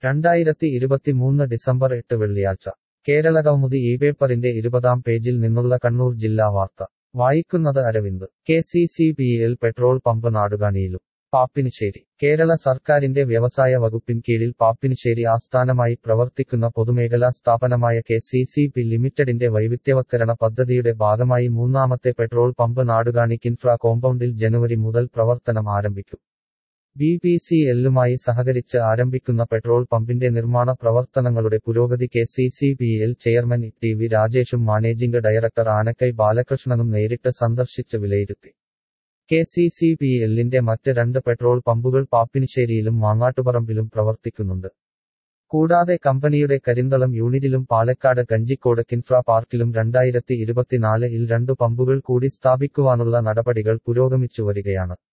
രണ്ടായിരത്തി ഇരുപത്തിമൂന്ന് ഡിസംബർ എട്ട് വെള്ളിയാഴ്ച കേരള കൗമുദി ഈ പേപ്പറിന്റെ ഇരുപതാം പേജിൽ നിന്നുള്ള കണ്ണൂർ ജില്ലാ വാർത്ത വായിക്കുന്നത് അരവിന്ദ് കെ സി സി ബിയിൽ പെട്രോൾ പമ്പ് നാടുകാണിയിലും പാപ്പിനിശ്ശേരി കേരള സർക്കാരിന്റെ വ്യവസായ വകുപ്പിൻ കീഴിൽ പാപ്പിനിശ്ശേരി ആസ്ഥാനമായി പ്രവർത്തിക്കുന്ന പൊതുമേഖലാ സ്ഥാപനമായ കെ സി സി ബി ലിമിറ്റഡിന്റെ വൈവിധ്യവത്കരണ പദ്ധതിയുടെ ഭാഗമായി മൂന്നാമത്തെ പെട്രോൾ പമ്പ് നാടുകാണി കിൻഫ്ര കോമ്പൗണ്ടിൽ ജനുവരി മുതൽ പ്രവർത്തനം ആരംഭിക്കും ബി പി സി എല്ലുമായി സഹകരിച്ച് ആരംഭിക്കുന്ന പെട്രോൾ പമ്പിന്റെ നിർമ്മാണ പ്രവർത്തനങ്ങളുടെ പുരോഗതി K C C B L chairman T V രാജേഷും മാനേജിംഗ് ഡയറക്ടർ ആനക്കൈ ബാലകൃഷ്ണനും നേരിട്ട് സന്ദർശിച്ച് വിലയിരുത്തി കെ സി സി ബി എല്ലിന്റെ മറ്റ് രണ്ട് പെട്രോൾ പമ്പുകൾ പാപ്പിനിശ്ശേരിയിലും മാങ്ങാട്ടുപറമ്പിലും പ്രവർത്തിക്കുന്നുണ്ട് കൂടാതെ കമ്പനിയുടെ കരിന്തളം യൂണിറ്റിലും പാലക്കാട് കഞ്ചിക്കോട് കിൻഫ്ര പാർക്കിലും രണ്ടായിരത്തി ഇരുപത്തിനാല് ഇൽ രണ്ടു പമ്പുകൾ കൂടി സ്ഥാപിക്കുവാനുള്ള നടപടികൾ പുരോഗമിച്ചു വരികയാണ്